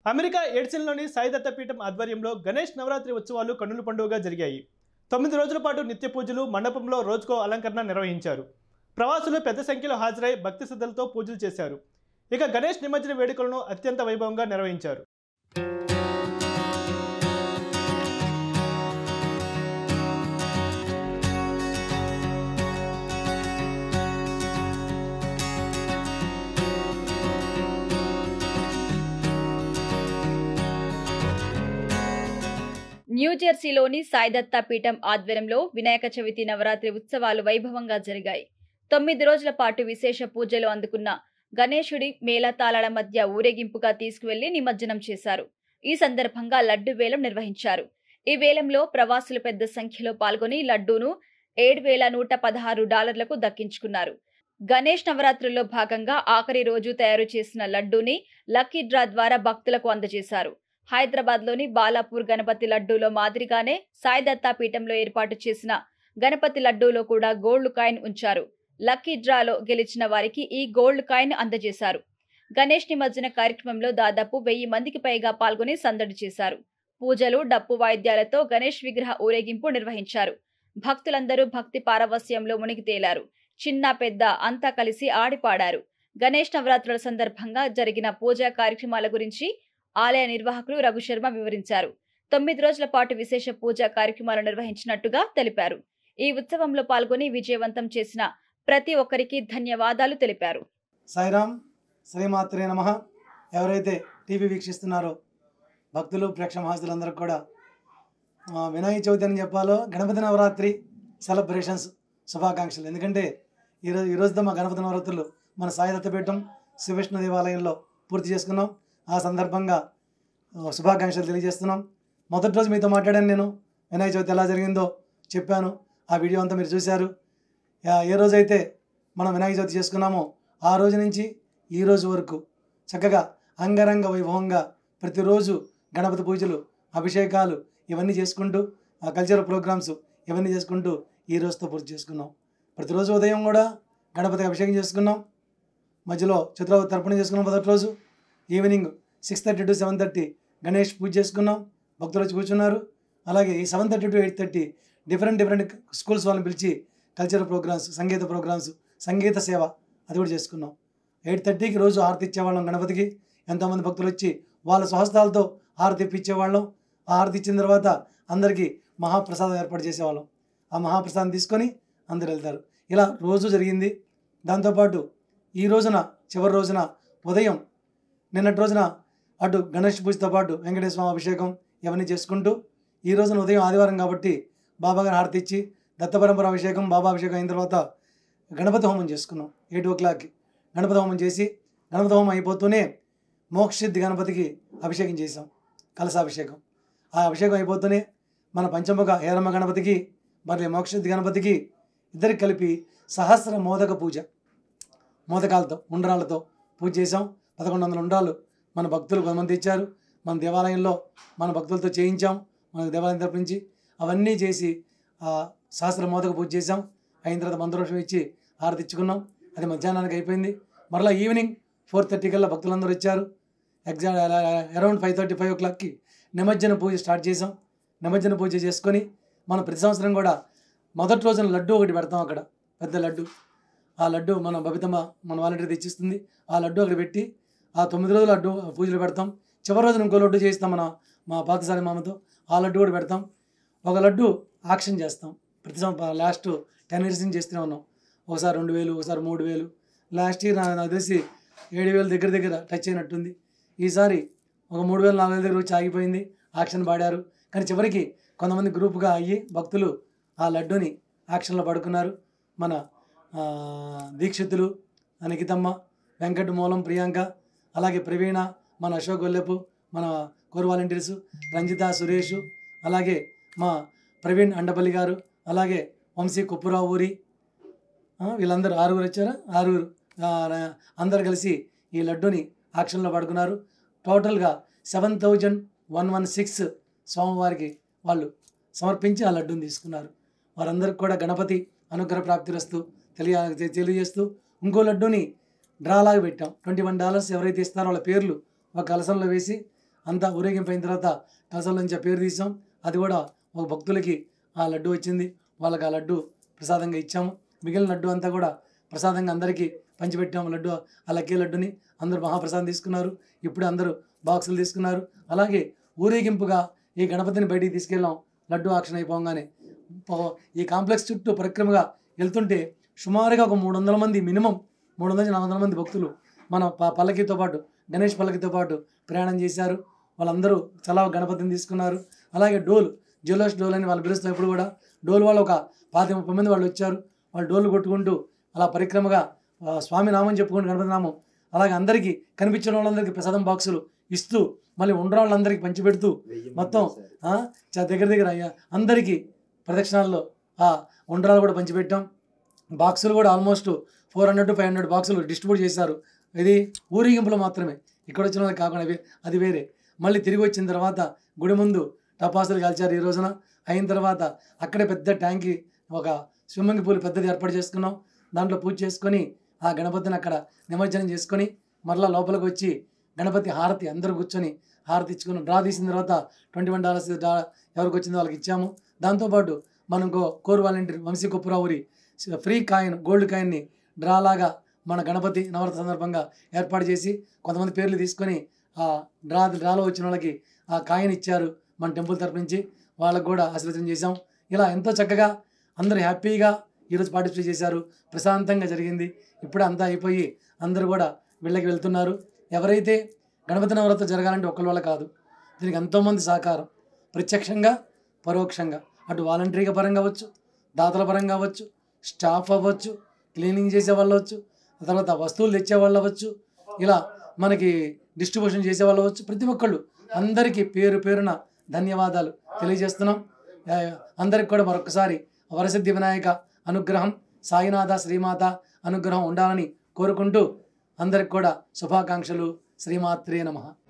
America ఎడ్సిన్లోని Sai Datta Peetham ఆధ్వర్యంలో గణేష్ నవరాత్రి ఉత్సవాలు కన్నుల పండుగగా జరిగాయి తొమ్మిది రోజుల పాటు నిత్య పూజలు మండపంలో రోజుకో అలంకరణ నిర్వహించారు ప్రవాసులు పెద్ద సంఖ్యలో హాజరై భక్తి శ్రద్ధలతో పూజలు చేశారు ఇక గణేష్ నిమజ్జన వేడుకలను అత్యంత వైభవంగా నిర్వహించారు న్యూజెర్సీలోని సాయిదత్తా పీఠం ఆధ్వర్యంలో వినాయక చవితి నవరాత్రి ఉత్సవాలు వైభవంగా జరిగాయి తొమ్మిది రోజుల పాటు విశేష పూజలు అందుకున్న గణేశుడి మేళతాళాల మధ్య ఊరేగింపుగా తీసుకువెళ్లి నిమజ్జనం చేశారు ఈ సందర్భంగా లడ్డు వేలం నిర్వహించారు ఈ వేలంలో ప్రవాసులు పెద్ద సంఖ్యలో పాల్గొని లడ్డూను ఏడు వేల నూట పదహారు డాలర్లకు దక్కించుకున్నారు గణేష్ నవరాత్రుల్లో భాగంగా ఆఖరి రోజు తయారు చేసిన లడ్డూని లక్కీ డ్రా ద్వారా భక్తులకు అందజేశారు హైదరాబాద్ లోని బాలాపూర్ గణపతి లడ్డూలో మాదిరిగానే సాయిదత్తా పీఠంలో ఏర్పాటు చేసిన గణపతి లడ్డూలో కూడా గోల్డ్ కాయిన్ ఉంచారు లక్కీ డ్రాలో గెలిచిన వారికి ఈ గోల్డ్ కాయిన్ అందజేశారు గణేష్ నిమజ్జన కార్యక్రమంలో దాదాపు వెయ్యి మందికి పైగా పాల్గొని సందడి చేశారు పూజలు డప్పు వాయిద్యాలతో గణేష్ విగ్రహ ఊరేగింపు నిర్వహించారు భక్తులందరూ భక్తి పారవస్యంలో మునిగి తేలారు చిన్న పెద్ద అంతా కలిసి ఆడిపాడారు గణేష్ నవరాత్రుల సందర్భంగా జరిగిన పూజా కార్యక్రమాల గురించి ఆలయ నిర్వాహకులు రఘుశర్మ వివరించారు తొమ్మిది రోజుల పాటు విశేష పూజా కార్యక్రమాలు నిర్వహించినట్టుగా తెలిపారు ఈ ఉత్సవంలో పాల్గొని విజయవంతం చేసిన ప్రతి ఒక్కరికి ధన్యవాదాలు తెలిపారు సాయిరామ్ శ్రీమాత్రే నమ ఎవరైతే టీవీ వీక్షిస్తున్నారో భక్తులు ప్రేక్షమాస్తులందరికీ కూడా ఆ, వినాయక చవితి అని చెప్పాలో గణపతి నవరాత్రి సెలబ్రేషన్స్ శుభాకాంక్షలు ఎందుకంటే ఈరోజు ఈ రోజుతో మా గణపతి నవరాత్రులు మన సాయి దత్తపీఠం శ్రీవిష్ణు దేవాలయంలో పూర్తి చేసుకున్నాం ఆ సందర్భంగా ఆ, శుభాకాంక్షలు తెలియజేస్తున్నాం మొదటి రోజు మీతో మాట్లాడాను నేను వినాయక చవితి ఎలా జరిగిందో చెప్పాను ఆ వీడియో అంతా మీరు చూశారు ఆ, ఏ రోజైతే మనం వినాయక చవితి చేసుకున్నామో ఆ రోజు నుంచి ఈ రోజు వరకు చక్కగా అంగరంగ వైభవంగా ప్రతిరోజు గణపతి పూజలు అభిషేకాలు ఇవన్నీ చేసుకుంటూ ఆ కల్చరల్ ప్రోగ్రామ్స్ ఇవన్నీ చేసుకుంటూ ఈ రోజుతో పూర్తి చేసుకున్నాం ప్రతిరోజు ఉదయం కూడా గణపతికి అభిషేకం చేసుకున్నాం మధ్యలో చతుర్వేది తర్పణ చేసుకున్నాం మొదటి రోజు evening six thirty to seven thirty Ganesh puja చేసుకున్నాం భక్తులు వచ్చి కూర్చున్నారు అలాగే ఈ seven thirty to eight thirty different different schools వాళ్ళని పిలిచి కల్చరల్ ప్రోగ్రామ్స్ సంగీత ప్రోగ్రామ్స్ సంగీత సేవ అది కూడా చేసుకున్నాం ఎయిట్ థర్టీకి రోజు హారతి ఇచ్చేవాళ్ళం గణపతికి ఎంతోమంది భక్తులు వచ్చి వాళ్ళ స్వహస్తాలతో హారతి ఇప్పించేవాళ్ళం ఆ హారతి ఇచ్చిన తర్వాత అందరికీ మహాప్రసాదం ఏర్పాటు చేసేవాళ్ళం ఆ మహాప్రసాదం తీసుకొని అందరు వెళ్తారు ఇలా రోజు జరిగింది దాంతోపాటు ఈ రోజున చివరి రోజున ఉదయం నిన్నటి రోజున అటు గణేష్ పూజతో పాటు వెంకటేశ్వర స్వామి అభిషేకం ఇవన్నీ చేసుకుంటూ ఈ రోజున ఉదయం ఆదివారం కాబట్టి బాబా గారు హారతి ఇచ్చి దత్తపరంపర అభిషేకం బాబా అభిషేకం అయిన తర్వాత గణపతి హోమం చేసుకున్నాం ఎయిట్ ఓ క్లాక్కి గణపతి హోమం చేసి గణపతి హోమం అయిపోతూనే మోక్షిద్ధి గణపతికి అభిషేకం చేసాం కలశాభిషేకం ఆ అభిషేకం అయిపోతూనే మన పంచముఖ హేరమ్మ గణపతికి మరి మోక్షిద్ధి గణపతికి ఇద్దరికి కలిపి సహస్ర మోదక పూజ మోదకాలతో ఉండ్రాళ్ళతో పూజ చేసాం పదకొండు వందల ఉండ్రాలు మన భక్తులు కొంతమంది ఇచ్చారు మన దేవాలయంలో మన భక్తులతో చేయించాం మన దేవాలయం తరపు నుంచి అవన్నీ చేసి ఆ సహస్ర మోదక పూజ చేసాం అయిన తర్వాత మంత్రోషం ఇచ్చి హారతి ఇచ్చుకున్నాం అది మధ్యాహ్నానికి అయిపోయింది మరలా ఈవినింగ్ ఫోర్ థర్టీ కల్లా భక్తులందరూ వచ్చారు exact around five thirty five ఓ క్లాక్కి నిమజ్జన పూజ స్టార్ట్ చేసాం నిమజ్జన పూజ చేసుకొని మనం ప్రతి సంవత్సరం కూడా మొదటి రోజున లడ్డు ఒకటి పెడతాం అక్కడ పెద్ద లడ్డు ఆ లడ్డు మన బబితమ్మ మన వాలంటీర్ తెచ్చిస్తుంది ఆ లడ్డు అక్కడ పెట్టి ఆ తొమ్మిది రోజులు లడ్డు పూజలు పెడతాం చివరి రోజున ఇంకో లడ్డు చేస్తాం మన మా పాతసారి మామతో ఆ లడ్డు కూడా పెడతాం ఒక లడ్డు ఆక్షన్ చేస్తాం ప్రతి సంవత్సరం లాస్ట్ టెన్ ఇయర్స్ నుంచి చేస్తూనే ఉన్నాం ఒకసారి రెండు వేలు ఒకసారి మూడు వేలు లాస్ట్ ఇయర్ నాకు నాకు తెలిసి ఏడు వేలు దగ్గర దగ్గర టచ్ అయినట్టుంది ఈసారి ఒక మూడు వేలు నాలుగు వేల దగ్గర వచ్చి ఆగిపోయింది ఆక్షన్ పాడారు కానీ చివరికి కొంతమంది గ్రూప్గా అయ్యి భక్తులు ఆ లడ్డుని ఆక్షన్లో పడుకున్నారు మన ఆ, దీక్షితులు నిఖితమ్మ వెంకట మూలం ప్రియాంక అలాగే ప్రవీణ మన అశోక్ గొల్లెపు మన కోర్ వాలంటీర్స్ రంజిత సురేష్ అలాగే మా ప్రవీణ్ అండపల్లి గారు అలాగే వంశీ కుప్పురావు ఊరి ఆ, వీళ్ళందరూ ఆరుగురు వచ్చారా ఆరుగురు ఆ, అందరు కలిసి ఈ లడ్డుని ఆక్షన్లో పడుకున్నారు టోటల్గా seven thousand one one six స్వామివారికి వాళ్ళు సమర్పించి ఆ లడ్డూని తీసుకున్నారు వారందరికి కూడా గణపతి అనుగ్రహ ప్రాప్తిరస్తూ తెలియ తె- తెలియజేస్తూ ఇంకో లడ్డూని డ్రాలాగా పెట్టాం ట్వంటీ వన్ డాలర్స్ ఎవరైతే ఇస్తారో వాళ్ళ పేర్లు ఒక కలసంలో వేసి అంతా ఊరేగింపు అయిన తర్వాత కలసల నుంచి ఆ పేరు తీసాం అది కూడా ఒక భక్తులకి ఆ లడ్డు వచ్చింది వాళ్ళకి ఆ లడ్డు ప్రసాదంగా ఇచ్చాము మిగిలిన లడ్డు అంతా కూడా ప్రసాదంగా అందరికీ పంచిపెట్టాము లడ్డు ఆ లక్కీ లడ్డుని అందరూ మహాప్రసాదం తీసుకున్నారు ఇప్పుడు అందరూ బాక్సులు తీసుకున్నారు అలాగే ఊరేగింపుగా ఈ గణపతిని బయటికి తీసుకెళ్ళాం లడ్డు ఆక్షన్ అయిపోగానే పో- ఈ కాంప్లెక్స్ చుట్టూ పరిక్రమగా వెళ్తుంటే సుమారుగా ఒక మూడు వందల మంది మినిమం మూడు వందల నుంచి నాలుగు వందల మంది భక్తులు మన ప- పల్లకితో పాటు గణేష్ పల్లకితో పాటు ప్రయాణం చేశారు వాళ్ళందరూ చాలా గణపతిని తీసుకున్నారు అలాగే డోల్ జ్యువెలర్స్ డోల్ అని వాళ్ళు పిలుస్తారు ఇప్పుడు కూడా డోల్ వాళ్ళు ఒక పాతి ముప్పై మంది వాళ్ళు వచ్చారు వాళ్ళు డోలు కొట్టుకుంటూ అలా పరిక్రమగా ఆ, స్వామి నామం చెప్పుకుంటూ గణపతి నామం అలాగే అందరికీ కనిపించిన వాళ్ళందరికీ ప్రసాదం బాక్సులు ఇస్తూ మళ్ళీ ఉండ్ర వాళ్ళందరికీ పంచిపెడుతూ మొత్తం ఆ, చా- దగ్గర దగ్గర అయ్యా అందరికీ ప్రదక్షిణాల్లో ఆ ఉండ్రాలు కూడా పంచిపెట్టాం బాక్సులు కూడా almost four hundred to five hundred బాక్సులు డిస్ట్రిబ్యూట్ చేశారు ఇది ఊరేగింపులో మాత్రమే ఇక్కడ వచ్చిన వాళ్ళకి కాకుండా వే- అది వేరే మళ్ళీ తిరిగి వచ్చిన తర్వాత గుడి ముందు టపాసులు కాల్చారు ఈ రోజున అయిన తర్వాత అక్కడే పెద్ద ట్యాంకి ఒక స్విమ్మింగ్ పూల్ పెద్దది ఏర్పాటు చేసుకున్నాం దాంట్లో పూజ చేసుకొని ఆ గణపతిని అక్కడ నిమజ్జనం చేసుకొని మరలా లోపలికి వచ్చి గణపతి హారతి అందరూ కూర్చొని హారతి ఇచ్చుకుని డ్రా తీసిన తర్వాత ట్వంటీ వన్ డాలర్స్ డ్రా ఎవరికి వచ్చిందో వాళ్ళకి ఇచ్చాము దాంతోపాటు మనం ఇంకో కోర్ వాలంటీర్ వంశీ కుప్పురావురి ఫ్రీ కాయిన్ గోల్డ్ కాయిన్ని డ్రా లాగా మన గణపతి నవరాత్రి సందర్భంగా ఏర్పాటు చేసి కొంతమంది పేర్లు తీసుకొని ఆ డ్రా డ్రాలో వచ్చిన వాళ్ళకి ఆ కాయిన్ ఇచ్చారు మన టెంపుల్ తరపు నుంచి వాళ్ళకు కూడా ఆశీర్వచనం చేశాం ఇలా ఎంతో చక్కగా అందరూ హ్యాపీగా ఈరోజు పార్టిసిపేట్ చేశారు ప్రశాంతంగా జరిగింది ఇప్పుడే అంతా అయిపోయి అందరూ కూడా వీళ్ళకి వెళ్తున్నారు ఎవరైతే గణపతి నవరాత్రి జరగాలంటే ఒక్కరి వల్ల కాదు దీనికి ఎంతోమంది సహకారం ప్రత్యక్షంగా పరోక్షంగా అటు వాలంటరీగా పరంగా అవ్వచ్చు దాతల పరంగా అవ్వచ్చు స్టాఫ్ అవ్వచ్చు క్లీనింగ్ చేసే వాళ్ళు అవ్వచ్చు తర్వాత వస్తువులు తెచ్చే వాళ్ళు అవ్వచ్చు ఇలా మనకి డిస్ట్రిబ్యూషన్ చేసే వాళ్ళు అవ్వచ్చు ప్రతి ఒక్కళ్ళు అందరికీ పేరు పేరున ధన్యవాదాలు తెలియజేస్తున్నాం ఆ, అందరికి కూడా మరొకసారి వరసిద్ధి వినాయక అనుగ్రహం సాయినాథ శ్రీమాత అనుగ్రహం ఉండాలని కోరుకుంటూ అందరికి కూడా శుభాకాంక్షలు శ్రీమాత్రే నమః